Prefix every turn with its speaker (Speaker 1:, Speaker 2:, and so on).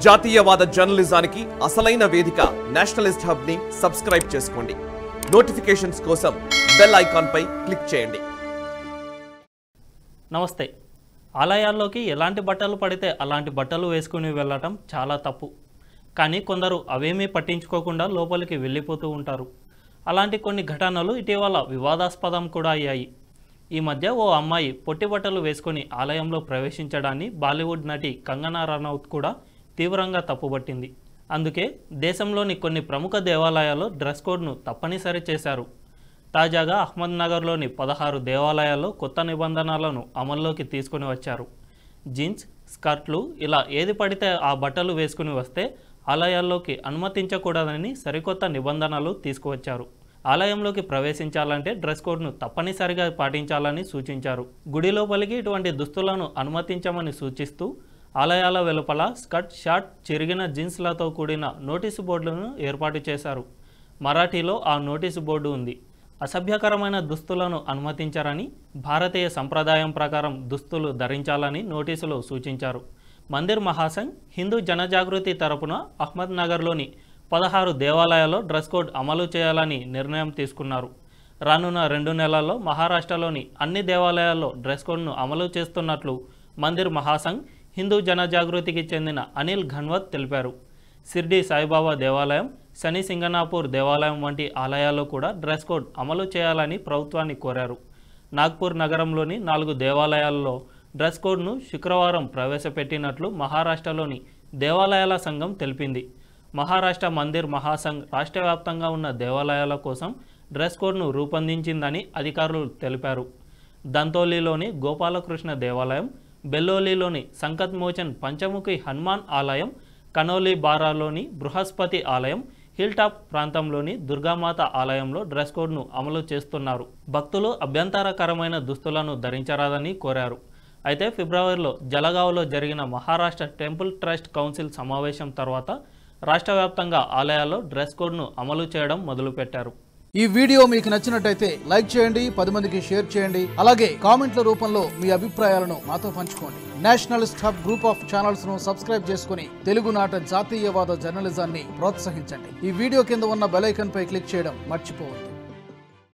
Speaker 1: జాతీయవాద జర్నలిజానికి అసలైన వేదిక నేషనలిస్ట్ హబ్ ని సబ్స్క్రైబ్ చేసుకోండి నోటిఫికేషన్స్ కోసం బెల్ ఐకాన్ పై క్లిక్ చేయండి
Speaker 2: నమస్తే ఆలయాల్లోకి ఎలాంటి బట్టలు పడితే అలాంటి బట్టలు వేసుకుని వెళ్ళటం చాలా తప్పు కానీ కొందరు అవేమీ పట్టించుకోకుండా లోపలికి వెళ్ళిపోతూ ఉంటారు అలాంటి కొన్ని ఘటనలు ఇటీవల వివాదాస్పదం కూడా అయ్యాయి ఈ మధ్య ఓ అమ్మాయి పొట్టి బట్టలు వేసుకొని ఆలయంలో ప్రవేశించడాన్ని బాలీవుడ్ నటి కంగనా రనౌత్ కూడా తీవ్రంగా తప్పుపట్టింది అందుకే దేశంలోని కొన్ని ప్రముఖ దేవాలయాల్లో డ్రెస్ కోడ్ను తప్పనిసరి చేశారు తాజాగా అహ్మద్నగర్లోని పదహారు దేవాలయాల్లో కొత్త నిబంధనలను అమల్లోకి తీసుకుని వచ్చారు జీన్స్ స్కర్ట్లు ఇలా ఏది పడితే ఆ బట్టలు వేసుకుని వస్తే ఆలయాల్లోకి అనుమతించకూడదని సరికొత్త నిబంధనలు తీసుకువచ్చారు ఆలయంలోకి ప్రవేశించాలంటే డ్రెస్ కోడ్ను తప్పనిసరిగా పాటించాలని సూచించారు గుడి లోపలికి ఇటువంటి దుస్తులను అనుమతించమని సూచిస్తూ ఆలయాల వెలుపల స్కర్ట్ షార్ట్ చిరిగిన జీన్స్లతో కూడిన నోటీసు బోర్డులను ఏర్పాటు చేశారు మరాఠీలో ఆ నోటీసు బోర్డు ఉంది అసభ్యకరమైన దుస్తులను అనుమతించారని భారతీయ సంప్రదాయం ప్రకారం దుస్తులు ధరించాలని నోటీసులో సూచించారు మందిర్ మహాసంఘ్ హిందూ జనజాగృతి తరపున అహ్మద్నగర్లోని పదహారు దేవాలయాల్లో డ్రెస్ కోడ్ అమలు చేయాలని నిర్ణయం తీసుకున్నారు రానున్న రెండు నెలల్లో మహారాష్ట్రలోని అన్ని దేవాలయాల్లో డ్రెస్ కోడ్ను అమలు చేస్తున్నట్లు మందిర్ మహాసంఘ్ హిందూ జనజాగృతికి చెందిన అనిల్ ఘన్వత్ తెలిపారు సిర్డి సాయిబాబా దేవాలయం శని సింగనాపూర్ దేవాలయం వంటి ఆలయాల్లో కూడా డ్రెస్ కోడ్ అమలు చేయాలని ప్రభుత్వాన్ని కోరారు నాగ్పూర్ నగరంలోని నాలుగు దేవాలయాల్లో డ్రెస్ కోడ్ను శుక్రవారం ప్రవేశపెట్టినట్లు మహారాష్ట్రలోని దేవాలయాల సంఘం తెలిపింది మహారాష్ట్ర మందిర్ మహాసంఘ్ రాష్ట్ర వ్యాప్తంగా ఉన్న దేవాలయాల కోసం డ్రెస్ కోడ్ను రూపొందించిందని అధికారులు తెలిపారు దంతోలిలోని గోపాలకృష్ణ దేవాలయం బెల్లోలిలోని సంకత్ మోచన్ పంచముఖి హనుమాన్ ఆలయం కనోలి బారాలోని బృహస్పతి ఆలయం హిల్ టాప్ ప్రాంతంలోని దుర్గామాత ఆలయంలో డ్రెస్ కోడ్ను అమలు చేస్తున్నారు భక్తులు అభ్యంతరకరమైన దుస్తులను ధరించరాదని కోరారు అయితే ఫిబ్రవరిలో జలగావ్లో జరిగిన మహారాష్ట్ర టెంపుల్ ట్రస్ట్ కౌన్సిల్ సమావేశం తర్వాత రాష్ట్ర వ్యాప్తంగా ఆలయాల్లో డ్రెస్ కోడ్ను అమలు చేయడం మొదలుపెట్టారు
Speaker 3: ఈ వీడియో మీకు నచ్చినట్టయితే లైక్ చేయండి పది మందికి షేర్ చేయండి అలాగే కామెంట్ల రూపంలో మీ అభిప్రాయాలను మాతో పంచుకోండి nationalist hub group of channels ను సబ్స్క్రైబ్ చేసుకుని తెలుగునాట జాతీయవాద జర్నలిజాన్ని ప్రోత్సహించండి ఈ వీడియో కింద ఉన్న బెల్ ఐకాన్ పై క్లిక్ చేయడం మర్చిపోవద్దు